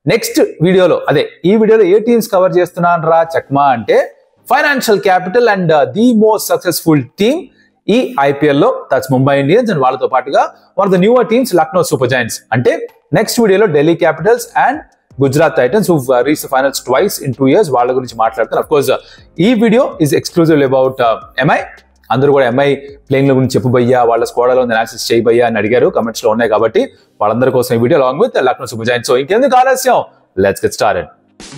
Next వీడియోలో అదే ఈ వీడియోలో ఏ టీమ్స్ కవర్ చేస్తున్నాను రా చక్మా అంటే financial capital and the most successful team ఈ ఐపీఎల్ లో దట్స్ ముంబై ఇండియన్స్ అండ్ వాళ్ళతో పాటుగా one the newer teams Lucknow super giants అంటే నెక్స్ట్ వీడియోలో Delhi Capitals and Gujarat titans who reach finals twice in two years వాళ్ళ గురించి మాట్లాడతారు అఫ్ కోర్స్ ఈ video is exclusive about MI అందరూ కూడా ఎంఐ ప్లేయింగ్ గురించి చెప్పు భయ్యా వాళ్ళ స్కోడలో అనాలిసిస్ చేయి భయ్యా అని అడిగారు కమెంట్స్ లో ఉన్నాయి కాబట్టి వాళ్ళందరి కోసం ఈ video long with Lucknow super giants so ఇంకెందుకు ఆలస్యం లెట్స్ గెట్ స్టార్టెడ్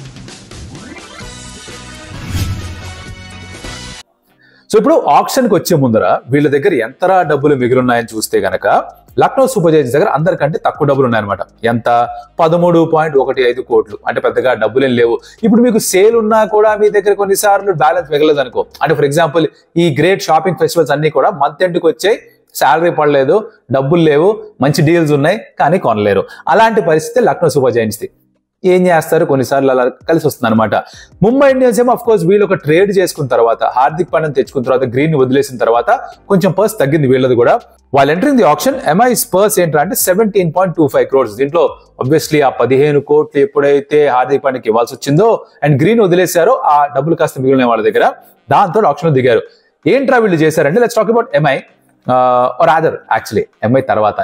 సో ఇప్పుడు ఆప్షన్కి వచ్చే ముందర వీళ్ళ దగ్గర ఎంత డబ్బులు మిగిలిన్నాయని చూస్తే గనక లక్నో సూపర్ జైంట్స్ దగ్గర అందరికంటే తక్కువ డబ్బులు ఉన్నాయన్నమాట ఎంత పదమూడు పాయింట్ ఒకటి ఐదు కోట్లు అంటే పెద్దగా డబ్బులు ఏం లేవు ఇప్పుడు మీకు సేల్ ఉన్నా కూడా మీ దగ్గర కొన్నిసార్లు బ్యాలెన్స్ మిగలదు అనుకో అంటే ఫర్ ఎగ్జాంపుల్ ఈ గ్రేట్ షాపింగ్ ఫెస్టివల్స్ అన్ని కూడా మంత్ ఎండ్కి వచ్చాయి శాలరీ పడలేదు డబ్బులు లేవు మంచి డీల్స్ ఉన్నాయి కానీ కొనలేరు అలాంటి పరిస్థితి లక్నో సూపర్ జైంట్స్ది ఏం చేస్తారు కొన్నిసార్లు అలా కలిసి వస్తుంది అనమాట ముంబై ఇండియన్స్ ఏమో అఫ్ కోర్స్ వీళ్ళు ఒక ట్రేడ్ చేసుకున్న తర్వాత హార్దిక్ పాండ్యన్ తెచ్చుకున్న తర్వాత గ్రీన్ వదిలేసిన తర్వాత కొంచెం పర్స్ తగ్గింది వీళ్ళది కూడా వాళ్ళు entering the option MI purse ఏంటంటే seventeen point two five crores దీంట్లో ఆబ్వియస్లీ ఆ పదిహేను కోట్లు ఎప్పుడైతే హార్దిక్ పాండ్యకి ఇవ్వాల్సి వచ్చిందో అండ్ గ్రీన్ వదిలేశారో ఆ డబ్బులు కాస్త మిగిలిన వాళ్ళ దగ్గర దాంతో ఆప్షన్ దిగారు ఏంట్రా వీళ్ళు చేశారంటే let's talk about MI or other actually MI తర్వాత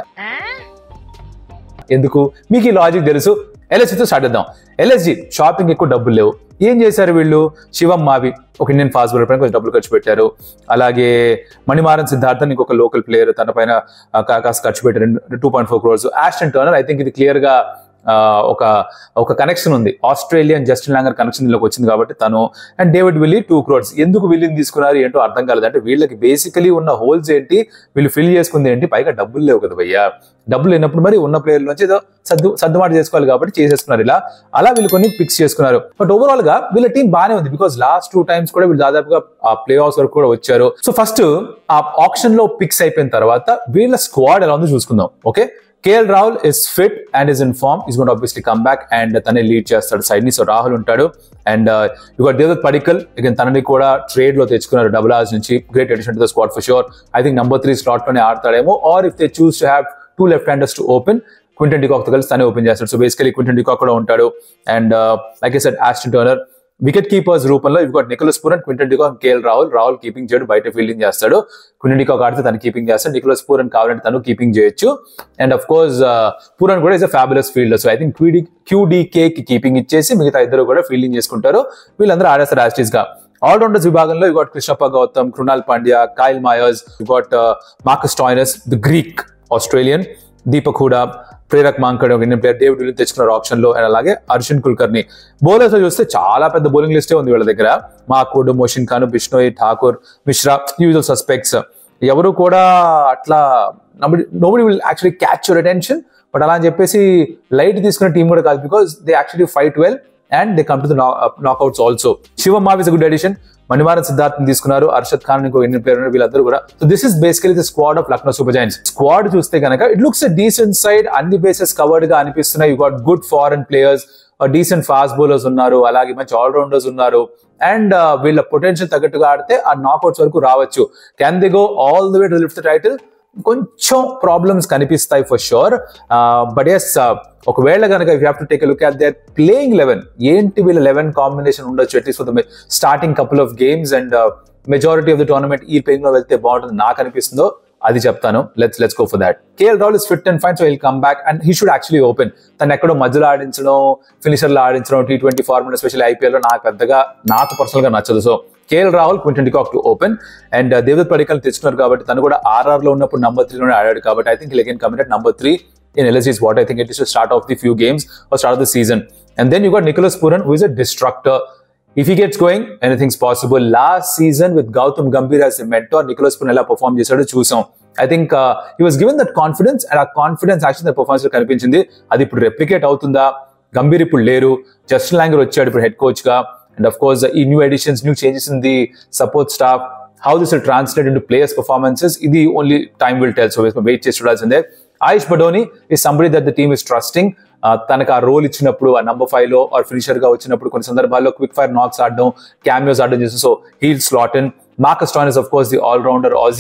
ఎందుకు మీకు ఈ లాజిక్ తెలుసు ఎల్ఎస్జితో స్టార్ట్ చేద్దాం ఎల్ఎస్జి షాపింగ్ ఎక్కువ డబ్బులు లేవు ఏం చేశారు వీళ్ళు శివం మావి ఒక ఇండియన్ ఫాస్ట్ బౌలర్ పైన కొంచెం డబ్బులు ఖర్చు పెట్టారు అలాగే మణిమారన్ సిద్ధార్థన్ ఇంకొక లోకల్ ప్లేయర్ తన పైన ఆ, కా- కాస్త ఖర్చు పెట్టారు two point four crores Ashton Turner I think ఇది క్లియర్ గా ఆ, ఒక ఒక కనెక్షన్ ఉంది ఆస్ట్రేలియన్ జస్టిన్ లాంగర్ కనెక్షన్ ఇందులోకి వచ్చింది కాబట్టి తను and David Willey two crores ఎందుకు విల్లిని తీసుకున్నారు ఏంటో అర్థం కాలేదు అంటే వీళ్ళకి బేసికలీ ఉన్న హోల్స్ ఏంటి వీళ్ళు ఫిల్ చేసుకుంది ఏంటి పైగా డబ్బులు లేవు కదా భయ్యా డబ్బులు లేనప్పుడు మరి ఉన్న ప్లేయర్ నుంచి ఏదో సర్దు సర్దుబాటు చేసుకోవాలి కాబట్టి చేసేసుకున్నారు ఇలా అలా వీళ్ళు కొన్ని పిక్స్ చేసుకున్నారు బట్ ఓవరాల్ గా వీళ్ళ టీం బానే ఉంది బికాస్ లాస్ట్ టూ టైమ్స్ కూడా వీళ్ళు దాదాపుగా ఆ ప్లే ఆఫ్స్ వరకు కూడా వచ్చారు సో ఫస్ట్ ఆ ఆప్షన్ లో పిక్స్ అయిపోయిన తర్వాత వీళ్ళ స్క్వాడ్ ఎలా ఉందో చూసుకుందాం okay KL Rahul is fit and is in form is got obviously come back and తనే లీడ్ చేస్తాడు సైడ్ ని సో రాహుల్ ఉంటాడు అండ్ ఇక దేవదత్ పడికల్ అగైన్ తనని కూడా ట్రేడ్ లో తెచ్చుకున్నారు డబుల్ ఆర్స్ నుంచి great edition to the squad for sure I think number three slot లోనే ఆడతాడేమో or if they choose to have two left handers to open Quinton de Kock తో కలిసి తనే ఓపెన్ చేస్తాడు సో బేసికలీ క్వింటన్ డికాక్ కూడా ఉంటాడు and like I said Ashton Turner wicket keepers రూపంలో ఇవి కూడా Nicholas Pooran Quinton de Kock KL Rahul Rahul keeping చేయడు బయట ఫీల్డింగ్ చేస్తాడు క్వింటన్ డికాక్ ఆడితే తను కీపింగ్ చేస్తాడు నికోలస్ పూరన్ కావాలంటే తను కీపింగ్ చేయొచ్చు అండ్ అఫ్ కోర్స్ పూరన్ కూడా is a fabulous fielder so I think QD QDK కి కీపింగ్ ఇచ్చేసి మిగతా ఇద్దరు కూడా ఫీల్డింగ్ చేసుకుంటారు వీళ్ళందరూ ఆడేస్తారు యాస్టీస్ గా ఆల్రౌండర్స్ విభాగంలో you got Krishnappa Gowtham Krunal Pandya Kyle Mayers you got Marcus Stoinis the Greek Australian Deepak Hooda Prerak Mankad ఒక ఇండియన్ ప్లేయర్ డేవిడ్ విలియన్ తెచ్చుకున్నారు ఆప్షన్ లో అండ్ అలాగే అర్జున్ కుల్కర్ని బౌలర్స్ లో చూస్తే చాలా పెద్ద బౌలింగ్ లిస్టే ఉంది వీళ్ళ దగ్గర మాకోడ్ మోషన్ ఖాన్ బిష్ణోయ్ ఠాకూర్ మిశ్రా యూజువల్ సస్పెక్ట్స్ ఎవరు కూడా అట్లా nobody will actually catch your attention but అలా అని చెప్పేసి లైట్ తీసుకున్న టీం కూడా కాదు because they actually fight well and they come to the knockouts also Shivam Mavi is good edition Manimaran Siddharth తీసుకున్నారు అర్షద్ ఖాన్ ఇంకో ఇండియన్ ప్లేయర్ ఉన్నారు వీళ్ళందరూ కూడా so this is basically the squad of Lucknow super giants squad చూస్తే కనుక ఇట్ లుక్స్ డీసెంట్ సైడ్ అన్ని bases covered గా అనిపిస్తున్నాయి you got good foreign players decent fast bowlers ఉన్నారు అలాగే మంచి ఆల్రౌండర్స్ ఉన్నారు అండ్ వీళ్ళ పొటెన్షియల్ తగ్గట్టుగా ఆడితే ఆ నాక్అవుట్స్ వరకు రావచ్చు can they go all the way to lift the title కొంచెం ప్రాబ్లమ్స్ కనిపిస్తాయి ఫర్ షూర్ బట్ ఎస్ ఒకవేళ కనుక you have to take look at their playing eleven ఏంటి వీళ్ళ లెవెన్ కాంబినేషన్ ఉండొచ్చు at least for the starting couple of games and majority of the tournament ఈ playing లో వెళ్తే బాగుంటుంది నాకు అనిపిస్తుందో అది చెప్తాను let's let's go for that KL Rahul is fit and fine so will come back and he should actually open తను ఎక్కడో మధ్యలో ఆడించడం ఫినిషర్లో ఆడించడం T twenty format especially IPL లో నాకు పెద్దగా నాకు పర్సనల్ గా నచ్చదు so KL Rahul Quinton de Kock to open and Devdutt Padikkal తెచ్చుకున్నారు కాబట్టి తను కూడా ఆర్ఆర్ లో ఉన్నప్పుడు నంబర్ త్రీలోనే ఆడాడు కాబట్టి I think again committed number three in LSG is what I think it is to start off the few games or start of the season. And then you got Nicholas Puran, who is a destructor. If he gets going, anything's possible. Last season with Gautam Gambhir as a mentor, Nicholas Puran ఎలా perform చేశాడో చూసాం I think he was given that confidence and ఆ confidence actual performance లో కనిపించింది అది ఇప్పుడు replicate అవుతుందా గంభీర్ ఇప్పుడు లేరు జస్టిన్ లాంగర్ వచ్చాడు ఇప్పుడు హెడ్ కోచ్ గా అండ్ అఫ్ కోర్స్ ఈ new editions new changes in the support staff how this will translate into players performances ఇది only time will tell so wait చేసి చూడాల్సిందే ఆయుష్ బడోని ఈ somebody that the team is trusting తనకు ఆ role ఇచ్చినప్పుడు ఆ number five లో or finisher గా వచ్చినప్పుడు కొన్ని సందర్భాల్లో క్విక్ ఫైర్ నాక్స్ ఆడడం క్యామియోస్ ఆడడం చేసి so he'll slot in Marcus Stoinis of course the all rounder Aussie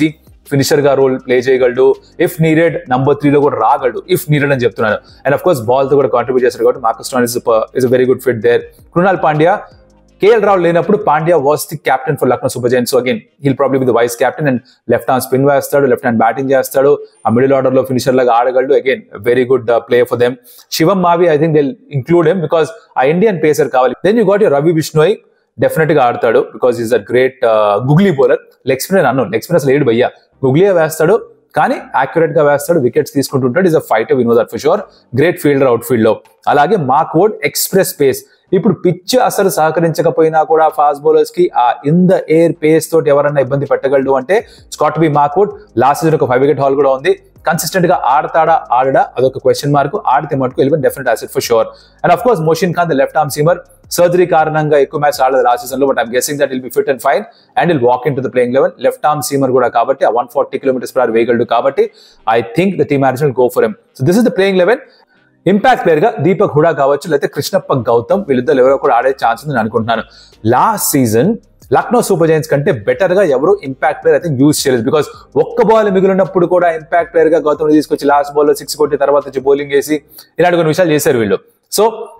finisher గా రోల్ ప్లే చేయగలడు ఇఫ్ నీడెడ్ నంబర్ త్రీలో కూడా రాగలడు ఇఫ్ నీడెడ్ అని చెప్తున్నాను అండ్ అఫ్ కోర్స్ బాల్ తో కూడా కాంట్రిబ్యూట్ చేస్తారు కాబట్టి Marcus Stan is is very good fit there Krunal Pandya KL రావు లేనప్పుడు Pandya was the captain for Lucknow super Jains so again heal probably with vice captain and left hand spin వేస్తాడు left hand batting చేస్తాడు ఆ middle order లో finisher లాగా ఆడగలడు again very good play for them శివం మావి I think they include M because ఆ Indian pacer కావాలి then you got you Ravi Bishnoi definite గా ఆడతాడు because is a great googly bowler leg spinner అన్ను లెగ్ స్పిన్నర్స్ లేడు భయ్యా గుగ్లీయే వేస్తాడు కానీ యాక్యురేట్ గా వేస్తాడు వికెట్స్ తీసుకుంటుంటాడు ఇస్ అ ఫైట్ వినో that for sure great fielder out field లో అలాగే మాక్ వర్డ్ ఎక్స్ప్రెస్ పేస్ ఇప్పుడు పిచ్ అసలు సహకరించకపోయినా కూడా ఫాస్ట్ బౌలర్స్ కి ఆ ఇన్ ద ఎయిర్ పేస్ తోటి ఎవరన్నా ఇబ్బంది పెట్టగలడు అంటే Scott B McWood last season ఒక ఫైవ్ వికెట్ హాల్ కూడా ఉంది కన్సిస్టెంట్ గా ఆడతాడా ఆడడా అదొక క్వశ్చన్ మార్క్ ఆడితే మటుకు వెళ్ళిపోయిన definite asset for sure and of course Mohsin Khan the left arm seamer surgery కారణంగా ఎక్కువ మ్యాచ్ ఆడలేదు లాస్ట్ సీజన్ లో but I'm guessing that will be fit and fine and will walk in to the playing level left arm seamer కూడా కాబట్టి ఆ one forty kilometres per hour వేయగలడు కాబట్టి I think the team management go for M so this is the playing eleven impact player గా దీపక్ హుడా కావచ్చు లేకపోతే కృష్ణప్ప గౌతమ్ వీళ్ళిద్దరు ఎవరో కూడా ఆడే ఛాన్స్ ఉంది నేను అనుకుంటున్నాను last season Lucknow super giants కంటే బెటర్ గా ఎవరు ఇంపాక్ట్ ప్లేయర్ అయితే యూజ్ చేయలేదు బికాస్ ఒక్క బాల్ మిగిలినప్పుడు కూడా ఇంపాక్ట్ ప్లేయర్ గా గౌతమ్ తీసుకొచ్చి లాస్ట్ బాల్ లో సిక్స్ కొట్టి తర్వాత వచ్చి బౌలింగ్ వేసి ఇలాంటి కొన్ని విషయాలు చేశారు వీళ్ళు సో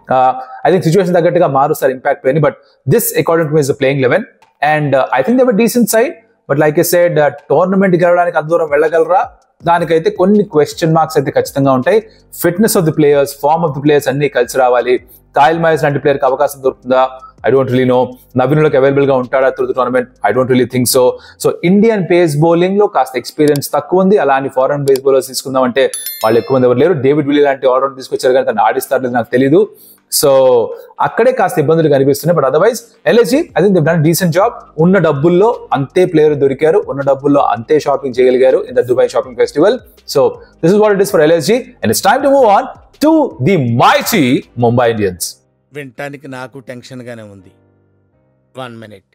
ఐ థింక్ సిచ్యువేషన్ తగ్గట్టుగా మారుస్తారు impact player but this according to me's playing eleven and I think they're decent side but like a side tournament గెలవడానికి అంత దూరం వెళ్ళగలరా దానికైతే కొన్ని క్వశ్చన్ మార్క్స్ అయితే ఖచ్చితంగా ఉంటాయి fitness of the players form of the players అన్ని కలిసి రావాలి కాయల్ మైస్ లాంటి ప్లేయర్కి అవకాశం దొరుకుతుందా ఐ డోంట్ రిలీ నో నవీనులకు అవైలబుల్ గా ఉంటాడా through the tournament I don't really think so so Indian pace bowling లో కాస్త ఎక్స్పీరియన్స్ తక్కువ ఉంది అలాంటి ఫారెన్ పేస్ బౌలర్స్ తీసుకుందాం అంటే వాళ్ళు ఎక్కువ మంది ఎవరు లేరు డేవిడ్ విల్లీ లాంటి ఆల్రౌండ్ తీసుకొచ్చారు కానీ తను ఆడిస్తారు లేదు నాకు తెలియదు సో అక్కడే కాస్త ఇబ్బందులు కనిపిస్తున్నాయి but otherwise LSG I think done decent job ఉన్న డబ్బుల్లో అంతే ప్లేయర్ దొరికారు ఉన్న డబ్బుల్లో అంతే షాపింగ్ చేయగలిగారు in the Dubai shopping festival so this is what it is for LSG and it's time to move on to the mighty Mumbai Indians వినటానికి నాకు టెన్షన్గానే ఉంది one minute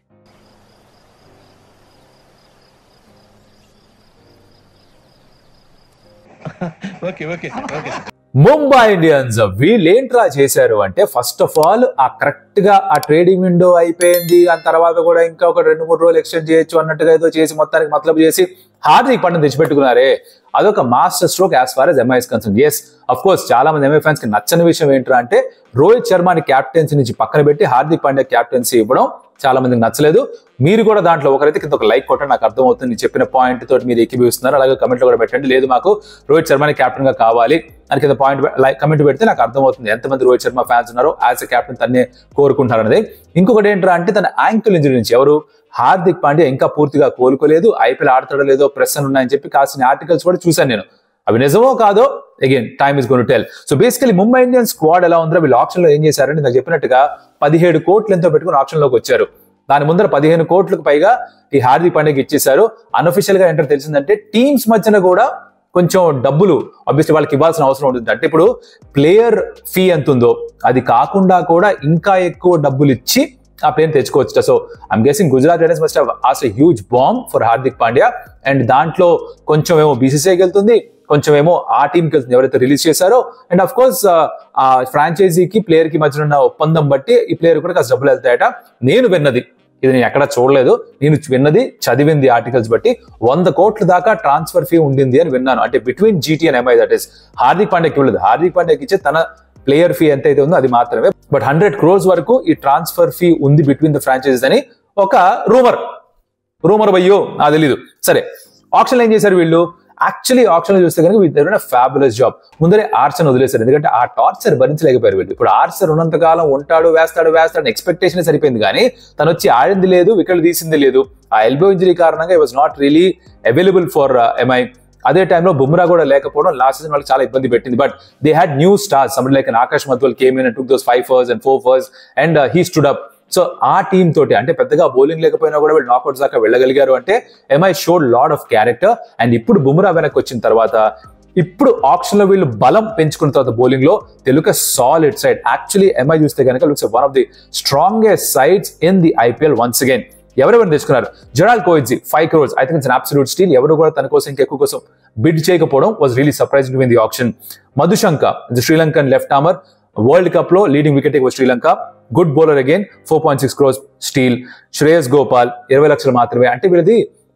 okay okay okay Mumbai Indians వీళ్ళు ఏంట్రా చేశారు అంటే ఫస్ట్ ఆఫ్ ఆల్ ఆ correct గా ఆ ట్రేడింగ్ విండో అయిపోయింది ఆ తర్వాత కూడా ఇంకా ఒక రెండు మూడు రోజులు ఎక్స్టెండ్ చేయొచ్చు అన్నట్టుగా ఏదో చేసి మొత్తానికి మతలబు చేసి హార్దిక్ పండుగ తెచ్చిపెట్టుకున్నారే అదొక master stroke as far as MI's concern as of course చాలా మంది ఎంఐ ఫ్యాన్స్ కి నచ్చని విషయం ఏంట్రా అంటే రోహిత్ శర్మని క్యాప్టెన్సీ నుంచి పక్కన పెట్టి హార్దిక్ పాండ్యా క్యాప్టెన్సీ ఇవ్వడం చాలా మందికి నచ్చలేదు మీరు కూడా దాంట్లో ఒకరైతే కింద ఒక లైక్ కొట్టండి నాకు అర్థమవుతుంది నేను చెప్పిన పాయింట్ తోటి మీరు ఎక్కిపిస్తున్నారు అలాగే కమెంట్లో కూడా పెట్టండి లేదు మాకు రోహిత్ శర్మని కెప్టెన్ గా కావాలి అని కింద పాయింట్ లైక్ కమెంట్ పెడితే నాకు అర్థమవుతుంది ఎంతమంది రోహిత్ శర్మ ఫ్యాన్స్ ఉన్నారో యాజ్ ఎ కెప్టెన్ తన్నే కోరుకుంటారు అనేది ఇంకొకటి ఏంట్రా అంటే తన యాంకిల్ ఇంజరీ నుంచి ఎవరు హార్దిక్ పాండ్యా ఇంకా పూర్తిగా కోలుకోలేదు ఐపీఎల్ ఆడతాడో లేదో ప్రెస్ ఉన్నాయని చెప్పి కాసిన ఆర్టికల్స్ కూడా చూశాను నేను అవి నిజమో కాదో again time is gonna tell so basically Mumbai Indians squad ఎలా ఉందో వీళ్ళు ఆప్షన్ లో ఏం చేశారంటే నాకు చెప్పినట్టుగా పదిహేడు కోట్లు ఎంతో పెట్టుకుని ఆప్షన్ లోకి వచ్చారు దాని ముందర పదిహేను కోట్లకు పైగా ఈ హార్దిక్ పాండ్యాకి ఇచ్చేశారు అన్అఫిషియల్ గా ఏంటో తెలిసిందంటే టీమ్స్ మధ్యన కూడా కొంచెం డబ్బులు ఆబ్వియస్లీ వాళ్ళకి ఇవ్వాల్సిన అవసరం ఉంటుంది అంటే ఇప్పుడు ప్లేయర్ ఫీ ఎంత ఉందో అది కాకుండా కూడా ఇంకా ఎక్కువ డబ్బులు ఇచ్చి ఆ ప్లేయర్ తెచ్చుకోవచ్చు so I'm guessing Gujarat raiders must as a huge bomb for Hardik Pandya and దాంట్లో కొంచెం ఏమో బీసీసీఐకి వెళ్తుంది కొంచెం ఏమో ఆ టీంకి వెళ్తుంది ఎవరైతే రిలీజ్ చేశారో అండ్ అఫ్ కోర్స్ ఆ ఫ్రాంచైజీకి ప్లేయర్ కి మధ్య ఉన్న ఒప్పందం బట్టి ఈ ప్లేయర్ కూడా కాస్త డబ్బులు వెళ్తాయట నేను విన్నది ఇది నేను ఎక్కడ చూడలేదు నేను విన్నది చదివింది ఆర్టికల్స్ బట్టి వంద కోట్ల దాకా ట్రాన్స్ఫర్ ఫీ ఉండింది అని విన్నాను అంటే between GT and MI that is Hardik పాండ్యాకి ఇవ్వలేదు హార్దిక్ పాండ్యాకి ఇచ్చే తన ప్లేయర్ ఫీ ఎంత అయితే ఉందో అది మాత్రమే బట్ హండ్రెడ్ క్రోర్స్ వరకు ఈ ట్రాన్స్ఫర్ ఫీ ఉంది బిట్వీన్ ద ఫ్రాంచైజీస్ అని ఒక రూమర్ రూమర్ బయ్యో నాకు తెలీదు సరే ఆప్షన్ ఏం చేశారు వీళ్ళు యాక్చువల్లీ ఆప్షన్ చూస్తే కనుక వీళ్ళు ఫ్యాబులస్ జాబ్ ముందరే ఆర్సన్ వదిలేశారు ఎందుకంటే ఆ టార్చర్ భరించలేకపోయారు వీళ్ళు ఇప్పుడు ఆర్సర్ ఉన్నంతకాలం ఉంటాడు వేస్తాడు వేస్తాడు ఎక్స్పెక్టేషన్ సరిపోయింది కానీ తను వచ్చి ఆడింది లేదు వికెట్ తీసింది లేదు ఆ ఎల్బో ఇంజరీ కారణంగా was not really available for MI అదే టైంలో బుమ్రా కూడా లేకపోవడం లాస్ట్ సీజన్ వాళ్ళకి చాలా ఇబ్బంది పెట్టింది but they had new stars some like Akash Madhwal came in took those five fers and four fers and he stood up so ఆ టీమ్ తోటి అంటే పెద్దగా బౌలింగ్ లేకపోయినా కూడా వీళ్ళు నాకౌట్స్ దాకా వెళ్ళగలిగారు అంటే MI showed lot of character and ఇప్పుడు బుమ్రా వెనక్కి వచ్చిన తర్వాత ఇప్పుడు ఆప్షన్ లో వీళ్ళు బలం పెంచుకున్న తర్వాత బౌలింగ్ లో తెలుగు సాలిడ్ సైడ్ యాక్చువల్లీ ఎంఐ చూస్తే కనుక looks one of the strongest sides in the IPL once again ఎవరెవరు తెచ్చుకున్నారు Gerald Coetzee five crores I think it's absolute steal ఎవరు కూడా తన కోసం ఇంకెక్కువ కోసం బిడ్ చేయకపోవడం was really surprising when the option Madushanka the Sri Lankan left armer world cup లో leading wicket Sri Lanka good bowler again four point six crores steal Shreyas Gopal ఇరవై లక్షలు మాత్రమే అంటే వీళ్ళది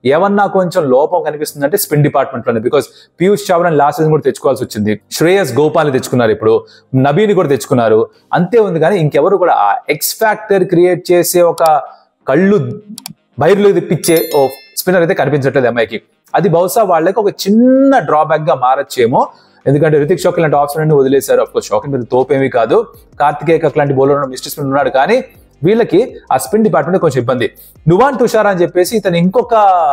ఏమన్నా కొంచెం లోపం కనిపిస్తుందంటే స్పిన్ డిపార్ట్మెంట్ లోనే బికాస్ పీయూష్ చావ్లాని లాస్ట్ సీజన్ కూడా తెచ్చుకోవాల్సి వచ్చింది శ్రేయస్ గోపాల్ని తెచ్చుకున్నారు ఇప్పుడు నబీని కూడా తెచ్చుకున్నారు అంతే ఉంది కానీ ఇంకెవరు కూడా ఆ ఎక్స్ ఫ్యాక్టర్ క్రియేట్ చేసే ఒక కళ్ళు బైర్లు తెప్పించే ఓ స్పిన్నర్ అయితే కనిపించట్లేదు అమ్మాయికి అది బహుశా వాళ్ళకి ఒక చిన్న డ్రాబ్యాక్ గా మారచ్చేమో ఎందుకంటే రితిక్ షోకిల్ లాంటి ఆప్షన్ అన్ని వదిలేశారు అఫ్ కోర్స్ షోకిల్ మీద తోపేమీ కాదు కార్తికేయ లాంటి బౌలర్ మిస్టర్ స్పిన్ ఉన్నాడు కానీ వీళ్ళకి ఆ స్పిన్ డిపార్ట్మెంట్ కొంచెం ఇబ్బంది నువాన్ తుషార్ అని చెప్పేసి ఇతను ఇంకొక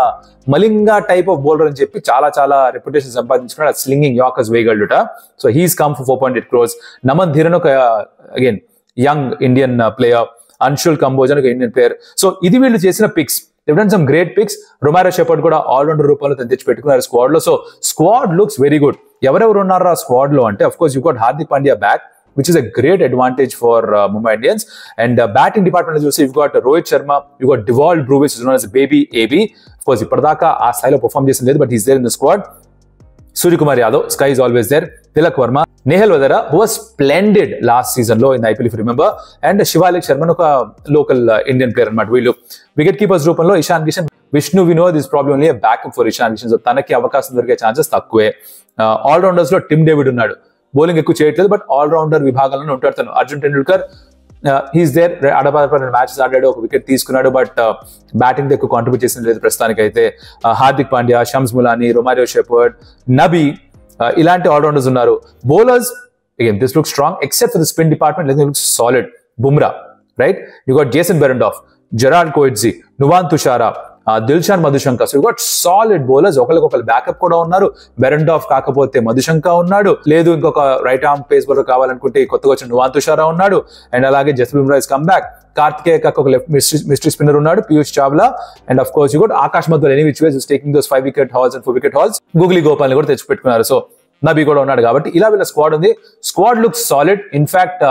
మలింగా టైప్ ఆఫ్ బౌలర్ అని చెప్పి చాలా చాలా రెప్యుటేషన్ సంపాదించుకున్నాడు స్లింగింగ్ యాకర్స్ వేయగలడుట so he's come for four point eight crores Naman Dhir ఒక again young Indian player Anshul Kamboj అని ఒక ఇండియన్ ప్లేయర్ సో ఇది వీళ్ళు చేసిన picks done some great picks Romario Shepherd కూడా ఆల్రౌండర్ రూపంలో తను తెచ్చి పెట్టుకున్నారు స్క్వాడ్ లో so squad looks very good ఎవరెవరు ఉన్నారు ఆ స్క్వాడ్ లో అంటే of course you got Hardik Pandya back which is a great advantage for Mumbai Indians and batting department చూసి you got Rohit Sharma you got Dewald Brevis is baby AB course ఇప్పటిదాకా ఆ స్థాయిలో perform చేసింది లేదు but is there in the squad Suryakumar Yadav SKY is always there Tilak Varma Nehal Wadhera who was splendid last season లో in IPL remember and Shivalik శర్మన్ ఒక local Indian player అనమాట వీళ్ళు వికెట్ కీపర్స్ రూపంలో Ishan Kishan Vishnu Vinod is problem only backup for Ishan Kishan so తనకి అవకాశం దొరికే ఛాన్సెస్ తక్కువే ఆల్రౌండర్స్ లో టిమ్ డేవిడ్ ఉన్నాడు బౌలింగ్ ఎక్కువ చేయట్లేదు బట్ ఆల్రౌండర్ విభాగంలో ఉంటాడు తను అర్జున్ టెండూల్కర్ హీస్ దేర్ అడపాదప మ్యాచెస్ ఆడాడు ఒక వికెట్ తీసుకున్నాడు బట్ బ్యాటింగ్ ఎక్కువ కాంట్రిబ్యూట్ చేసింది లేదు ప్రస్తుతానికి అయితే హార్దిక్ పాండ్యా షమ్స్ ములానీ రొమారియో షెపర్డ్ నబీ ఇలాంటి ఆల్రౌండర్స్ ఉన్నారు bowlers again this look strong except for the spin department looks solid Bumrah right you got Jason Behrendorff Gerald Coetzee Nuwan Thushara Dilshan Madushanka so got solid bowlers ఒకరికొకరు బ్యాకప్ కూడా ఉన్నారు బెరండాఫ్ కాకపోతే మధుశంక ఉన్నాడు లేదు ఇంకొక రైట్ ఆర్మ్ పేస్ బౌలర్ కావాలనుకుంటే కొత్తగా వచ్చిన నువాన్ తుషారా ఉన్నాడు అండ్ అలాగే Jasprit Bumrah is come back Kartikeya కాక ఒక లెఫ్ట్ మిస్ట్రీ స్పిన్నర్ ఉన్నాడు Piyush Chawla and of course you కూడా Akash Madhwal any which was taking those five wicket hauls and four wicket hauls googly గోపాల్ని కూడా తెచ్చిపెట్టుకున్నారు సో నబీ కూడా ఉన్నాడు కాబట్టి ఇలా వీళ్ళ స్క్వాడ్ ఉంది squad looks solid in fact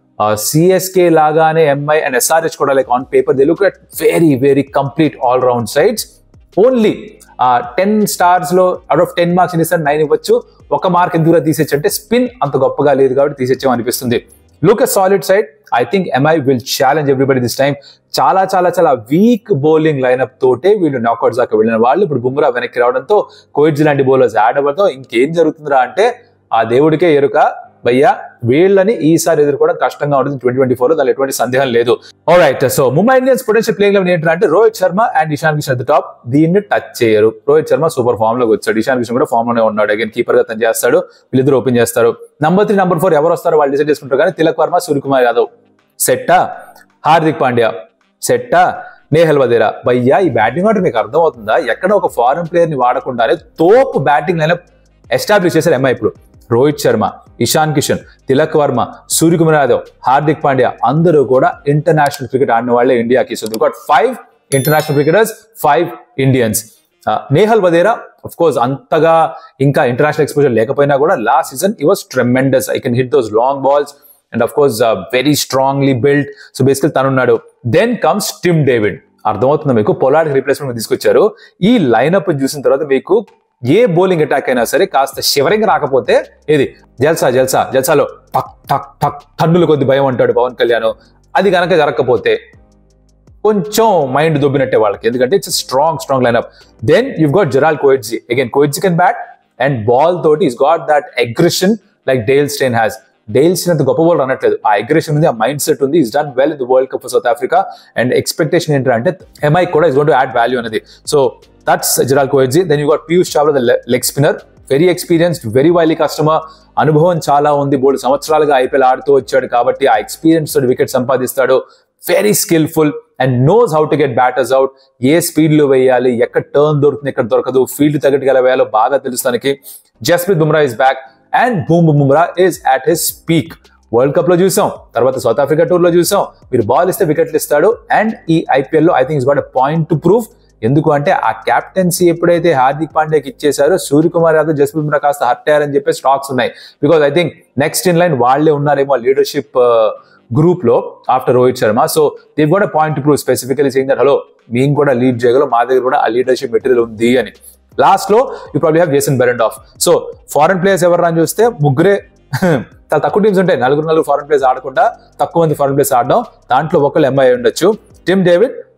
CSK లాగానే ఎంఐ అండ్ ఎస్ఆర్హెచ్ కూడా like on paper they look at very very complete all round sides only ten stars లో అవుట్ ఆఫ్ టెన్ మార్క్స్ ఇస్తారు నైన్ ఇవ్వచ్చు ఒక మార్క్ ఎందుకు తీసేచ్చు అంటే స్పిన్ అంత గొప్పగా లేదు కాబట్టి తీసేచ్చాం అనిపిస్తుంది look a solid side I think MI will challenge everybody this time చాలా చాలా చాలా వీక్ బౌలింగ్ లైనప్ తోటే వీళ్ళు నాకౌట్స్ దాకా వెళ్ళిన వాళ్ళు ఇప్పుడు బుమ్రా వెనక్కి రావడంతో కోయిడ్స్ లాంటి బౌలర్స్ యాడ్ అవ్వడంతో ఇంకేం జరుగుతుందిరా అంటే ఆ దేవుడికే ఎరుక భయ్యా వీళ్ళని ఈసారి ఎదుర్కోవడం కష్టంగా ఉంటుంది ట్వంటీ ట్వంటీ ఫోర్ లో దాని ఎటువంటి సందేహం లేదు right so Mumbai Indians potential playing eleven ఏంటంటే Rohit Sharma and Ishan Kishan at the top దీన్ని టచ్ చేయరు రోహిత్ శర్మ సూపర్ ఫామ్ లోకి వచ్చాడు ఇషాన్ కిషన్ కూడా ఫామ్ లోనే ఉన్నాడు అగైన్ కీపర్ గా తను చేస్తాడు వీళ్ళిద్దరు ఓపెన్ చేస్తారు నంబర్ త్రీ నంబర్ ఫోర్ ఎవరు వస్తారో వాళ్ళు డిసైడ్ చేసుకుంటారు కానీ తిలక్ వర్మ సూర్యకుమార్ యాదవ్ సెట్టా హార్దిక్ పాండ్యా సెట్టా నేహల్ వదేరా భయ్యా ఈ బ్యాటింగ్ ఆర్డర్ మీకు అర్థమవుతుందా ఎక్కడ ఒక ఫారెన్ ప్లేయర్ ని వాడకుండానే తోపు బ్యాటింగ్ లైనప్ ఎస్టాబ్లిష్ చేశారు ఎంఐ ఇప్పుడు రోహిత్ శర్మ ఇషాన్ కిషన్ తిలక్ వర్మ సూర్యకుమార్ యాదవ్ హార్దిక్ పాండ్యా అందరూ కూడా ఇంటర్నేషనల్ క్రికెట్ ఆడిన వాళ్ళే ఇండియాకి so got five international cricketers five Indians Nehal Wadhera of course అంతగా ఇంకా ఇంటర్నేషనల్ ఎక్స్పోజర్ లేకపోయినా కూడా లాస్ట్ సీజన్ ఈ was tremendous I can hit those long balls and of course very strongly build so basical తనున్నాడు then comes Tim David అర్థమవుతుంది మీకు Pollard replacement తీసుకొచ్చారు ఈ లైనప్ చూసిన తర్వాత మీకు ఏ బౌలింగ్ అటాక్ అయినా సరే కాస్త షివరింగ్ రాకపోతే ఏది జల్సా జల్సా జల్సాలో టక్ టక్ టక్ టన్నుల కొద్ది భయం అంటాడు పవన్ కళ్యాణ్ అది కనుక జరగకపోతే కొంచెం మైండ్ దొబ్బినట్టే వాళ్ళకి ఎందుకంటే it's strong strong lineup then you got Gerald Coetzee again Coetzee can bat and ball తోటి is got that aggression like Dale Steyn has Dale Steyn అంత గొప్ప బౌలర్ అనట్లేదు ఆ అగ్రెషన్ ఉంది ఆ మైండ్ సెట్ ఉంది is done well in the world cup South Africa and expectation ఏంటంటే MI కూడా is going to add value అనేది so that's Gerald Coetzee then you got Piyush Chawla the leg spinner very experienced very wily customer అనుభవం చాలా ఉంది మూడు సంవత్సరాలుగా IPL ఆడుతూ వచ్చాడు కాబట్టి ఆ ఎక్స్పీరియన్స్ తోటి వికెట్ సంపాదిస్తాడు very skilful and knows how to get batters out ఏ స్పీడ్ లో వేయాలి ఎక్కడ టర్న్ దొరుకుతుంది ఎక్కడ దొరకదు ఫీల్డ్ తగ్గట్టుగా ఎలా వేయాలో బాగా తెలుసు తనకి Jasprit Bumrah is back and boom Bumrah is at his peak world cup లో చూసాం తర్వాత సౌత్ ఆఫ్రికా టూర్ లో చూసాం మీరు బాల్ ఇస్తే వికెట్లు ఇస్తాడు అండ్ ఈ ఐపీఎల్ లో I think is got point to prove ఎందుకు అంటే ఆ క్యాప్టెన్సీ ఎప్పుడైతే హార్దిక్ పాండ్యాకి ఇచ్చేసారో సూర్యకుమార్ యాదవ్ జస్ప్రీత్ బుమ్రా కాస్త హర్ట్ అయ్యారని చెప్పి స్టాక్స్ ఉన్నాయి because I think next in line వాళ్ళే ఉన్నారేమో లీడర్షిప్ గ్రూప్ లో after Rohit Sharma so they've కూడా point prove specifically saying that hello మేము కూడా లీడ్ చేయగలం మా దగ్గర కూడా ఆ లీడర్షిప్ మెటీరియల్ ఉంది అని లాస్ట్ లో you probably have Jason Behrendorff so foreign players ఎవరు అని చూస్తే ముగ్గురే చాలా తక్కువ టీమ్స్ ఉంటాయి నలుగురు నలుగురు ఫారెన్ ప్లేయర్స్ ఆడకుండా తక్కువ మంది ఫారెన్ ప్లేయర్స్ ఆడడం దాంట్లో ఒకళ్ళు ఎంఐ ఉండొచ్చు Tim David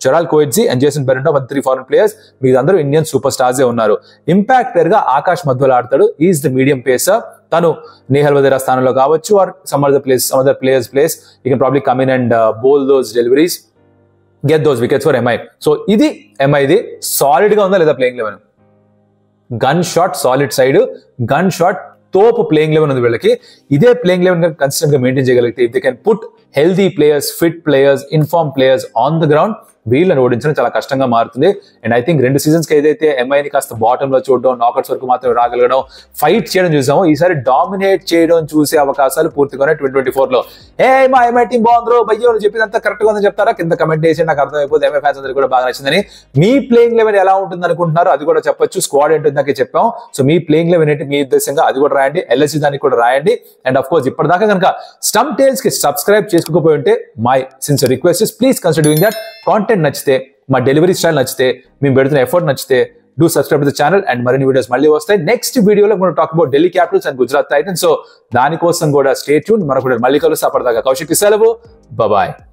Gerald Coetzee and Jason Behrendorff three foreign players మీరందరూ ఇండియన్ సూపర్ స్టార్స్ ఉన్నారు ఇంపాక్ట్ ప్లేయర్ గా ఆకాష్ మధ్వలో ఆడతాడు ఈజ్ ద మీడియం పేసర్ తను నేహల్ వదేరా స్థానంలో కావచ్చు or some other place some other players place you can probably come in and bowl those deliveries get those wickets for MI so ఇది ఎంఐది solid గా ఉందా లేదా playing eleven gun shot solid side gun shot తోపు playing eleven ఉంది వీళ్ళకి ఇదే playing eleven consistent గా మెయింటైన్ చేయగలిగితే if they can put healthy players fit players in form players on the ground వీళ్ళని ఓడించడం చాలా కష్టంగా మారుతుంది అండ్ ఐ థింక్ రెండు సీజన్స్ కి ఏదైతే ఎంఐని కాస్త బాటమ్ లో చూడడం నాకౌట్స్ వరకు మాత్రమే రాగలగడం ఫైట్ చేయడం చూసామో ఈసారి డామినేట్ చేయడం చూసే అవకాశాలు పూర్తిగానే ట్వంటీ ట్వంటీ ఫోర్ లో ఏ మా ఎంఐ టీం బాగుందో భయ్యో నువ్వు చెప్పిందంతా కరెక్ట్ గా ఉందని చెప్తారా కింద కమెంట్ చేసి నాకు అర్థమైపోతుంది ఎంఐ ఫ్యాన్స్ అందరికీ కూడా బాగా నచ్చిందని మీ ప్లేయింగ్ లెవెన్ ఎలా ఉంటుంది అనుకుంటున్నారు అది కూడా చెప్పొచ్చు స్క్వాడ్ ఏంటో ఇందాకే చెప్పాం సో మీ ప్లేయింగ్ లెవెన్ ఏంటి మీ ఉద్దేశంగా అది కూడా రాయండి ఎల్ఎస్సి దానికి కూడా రాయండి అండ్ అఫ్ కోర్స్ ఇప్పటిదాకా కనుక స్టంప్ టేల్స్ కి సబ్స్క్రైబ్ చేసుకోకపోయి ఉంటే my sincere request please consider doing that content నచ్చితే మా డెలివరీ స్టైల్ నచ్చితే మేము పెడుతున్న ఎఫర్ట్ నచ్చితే do subscribe the channel and మరిన్ని వీడియోస్ మళ్ళీ వస్తాయి నెక్స్ట్ వీడియోలో మనం talk about Delhi Capitals and Gujarat Titans so దానికోసం కూడా స్టే ట్యూన్ మరొకటి మళ్ళీ కలుస్తా అప్పటిదాకా కౌశిక్ సెలవు బాయ్